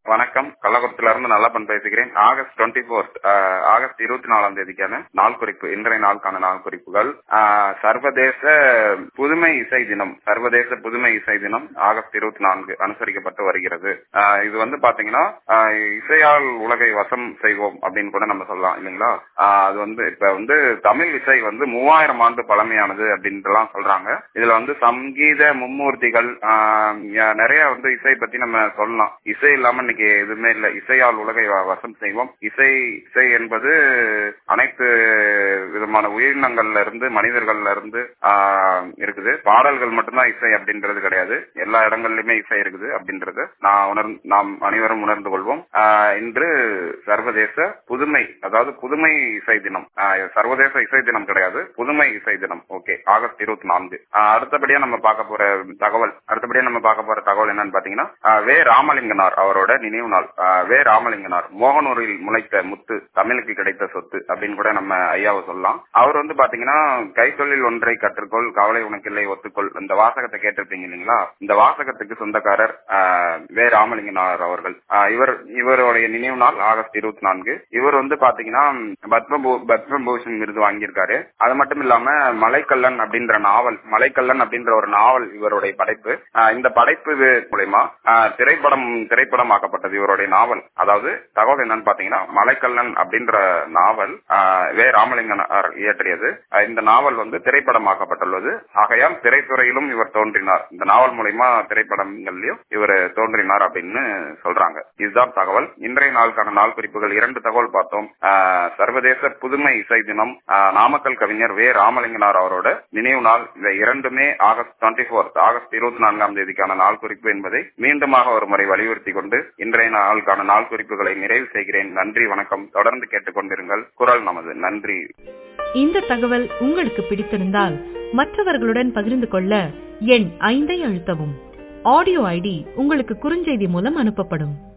வணக்கம் கள்ளக்குறிச்சியில இருந்து நல்லப்பன் பேசுகிறேன் ஆகஸ்ட் டுவெண்ட்டி ஃபோர்த் ஆகஸ்ட் இருபத்தி நாலாம் தேதிக்கான நாள் குறிப்பு இன்றைய நாளுக்கான நாள் குறிப்புகள் ஆஹ், சர்வதேச புதுமை இசை தினம் சர்வதேச புதுமை இசை தினம் ஆகஸ்ட் இருபத்தி நான்கு அனுசரிக்கப்பட்டு வருகிறது ஆஹ், இது வந்து பாத்தீங்கன்னா ஆஹ், இசையால் உலகை வசம் செய்வோம் அப்படின்னு கூட நம்ம சொல்லலாம் இல்லைங்களா ஆஹ், அது வந்து இப்ப வந்து தமிழ் இசை வந்து மூவாயிரம் ஆண்டு பழமையானது அப்படின்ட்டுலாம் சொல்றாங்க இதுல வந்து சங்கீத மும்மூர்த்திகள் ஆஹ், ய- நிறைய வந்து இசை பத்தி நம்ம சொல்லலாம் இசை இல்லாம இன்னைக்கு எதுவுமே இல்ல இசையால் உலகை வ- வசம் செய்வோம் இசை இசை என்பது அனைத்து விதமான உயிரினங்கள்ல இருந்து மனிதர்கள்ல இருந்து ஆஹ், இருக்குது பாடல்கள் மட்டும்தான் இசை அப்படின்றது கிடையாது எல்லா இடங்கள்லயுமே இசை இருக்குது அப்படின்றது நான் உணர் நாம் அனைவரும் உணர்ந்து கொள்வோம் ஆஹ், இன்று சர்வதேச புதுமை அதாவது புதுமை இசை தினம் ஆஹ், சர்வதேச இசை தினம் கிடையாது புதுமை இசை தினம் ஓகே ஆகஸ்ட் இருபத்தி நான்கு ஆஹ், அடுத்தபடியா நம்ம பார்க்க போற தகவல் அடுத்தபடியா நம்ம பார்க்க போற தகவல் என்னன்னு பாத்தீங்கன்னா ஆஹ், வே ராமலிங்கனார் அவரோட நினைவு நாள் ஆஹ், வே ராமலிங்கனார் மோகனூரில் முளைத்த முத்து தமிழுக்கு கிடைத்த சொத்து அப்படின்னு கூட நம்ம ஐயாவை சொல்லலாம் அவர் வந்து பாத்தீங்கன்னா கைத்தொழில் ஒன்றை கற்றுக்கொள் கவலை உனக்கில்லை ஒத்துக்கொள் இந்த வாசகத்தை கேட்டிருப்பீங்க இல்லைங்களா இந்த வாசகத்துக்கு சொந்தக்காரர் ஆஹ், வே ராமலிங்கனார் அவர்கள் ஆஹ், இவர் இவருடைய நினைவு நாள் ஆகஸ்ட் இருபத்தி நான்கு இவர் வந்து பாத்தீங்கன்னா பத்மபூ பத்மபூஷன் விருது வாங்கியிருக்காரு அது மட்டும் இல்லாம மலைக்கல்லன் அப்படின்ற நாவல் மலைக்கல்லன் அப்படின்ற ஒரு நாவல் இவருடைய படைப்பு ஆஹ், இந்த படைப்பு இது மூலயமா ஆஹ், திரைப்படம் திரைப்படமாக்கப்பட்டது இவருடைய நாவல் அதாவது தகவல் என்னன்னு பாத்தீங்கன்னா மலைக்கல்லன் அப்படின்ற நாவல் ஆஹ், வே ராமலிங்கனார் இயற்றியது ஆஹ், இந்த நாவல் வந்து திரைப்படமாக்கப்பட்டுள்ளது ஆகையால் திரைத்துறையிலும் இவர் தோன்றினார் இந்த நாவல் மூலயமா திரைப்படங்கள்லயும் இவர் தோன்றினார் அப்படின்னு சொல்றாங்க இதுதான் தகவல் இன்றைய நாளுக்கான நாள் குறிப்புகள் இரண்டு தகவல் பார்த்தோம் ஆஹ், சர்வதேச புதுமை இசை தினம் ஆஹ், நாமக்கல் கவிஞர் வே ராமலிங்கனார் அவரோட நினைவு நாள் இந்த இரண்டுமே ஆகஸ்ட் டுவெண்ட்டி ஃபோர்த் ஆகஸ்ட் இருபத்தி நான்காம் தேதிக்கான நாள் குறிப்பு என்பதை மீண்டுமாக ஒரு முறை வலியுறுத்தி கொண்டு இன்றைய நாளுக்கான நாள் குறிப்புகளை நிறைவு செய்கிறேன் நன்றி வணக்கம் தொடர்ந்து கேட்டுக்கொண்டிருங்கள் குரல் நமது நன்றி இந்த தகவல் உங்களுக்கு பிடித்திருந்தால் மற்றவர்களுடன் பகிர்ந்து கொள்ள எண் ஐந்தை அழுத்தவும் ஆடியோ ஐடி உங்களுக்கு குறுஞ்செய்தி மூலம் அனுப்பப்படும்